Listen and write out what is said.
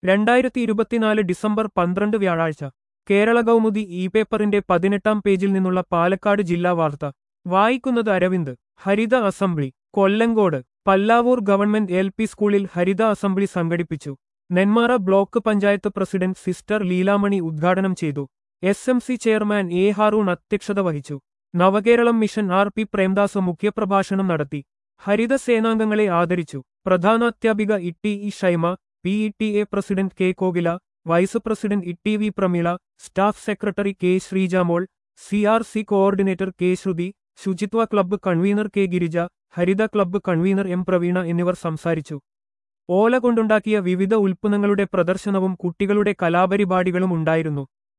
രണ്ടായിരത്തി ഇരുപത്തിനാല് ഡിസംബർ പന്ത്രണ്ട് വ്യാഴാഴ്ച കേരള കൗമുദി ഇ പേപ്പറിന്റെ പതിനെട്ടാം പേജിൽ നിന്നുള്ള പാലക്കാട് ജില്ലാ വാർത്ത വായിക്കുന്നത് അരവിന്ദ് ഹരിത assembly Kollengode Pallavur government L P സ്കൂളിൽ ഹരിത അസംബ്ലി സംഘടിപ്പിച്ചു Nenmara block panchayat president sister Leelamani ഉദ്ഘാടനം ചെയ്തു S M C chairman A Haroon അധ്യക്ഷത വഹിച്ചു Navakeralam mission R P Premdas മുഖ്യപ്രഭാഷണം നടത്തി ഹരിത സേനാംഗങ്ങളെ ആദരിച്ചു പ്രധാനാധ്യാപിക Itty E Shaima P E T A president K Kokila vice president E T V Prameela staff secretary K Sreejamol C R C coordinator K Sruthi ശുചിത്വ ക്ലബ്ബ് കൺവീനർ കെ ഗിരിജ ഹരിത ക്ലബ്ബ് കൺവീനർ എം പ്രവീണ എന്നിവർ സംസാരിച്ചു ഓല കൊണ്ടുണ്ടാക്കിയ വിവിധ ഉൽപ്പന്നങ്ങളുടെ പ്രദർശനവും കുട്ടികളുടെ കലാപരിപാടികളും ഉണ്ടായിരുന്നു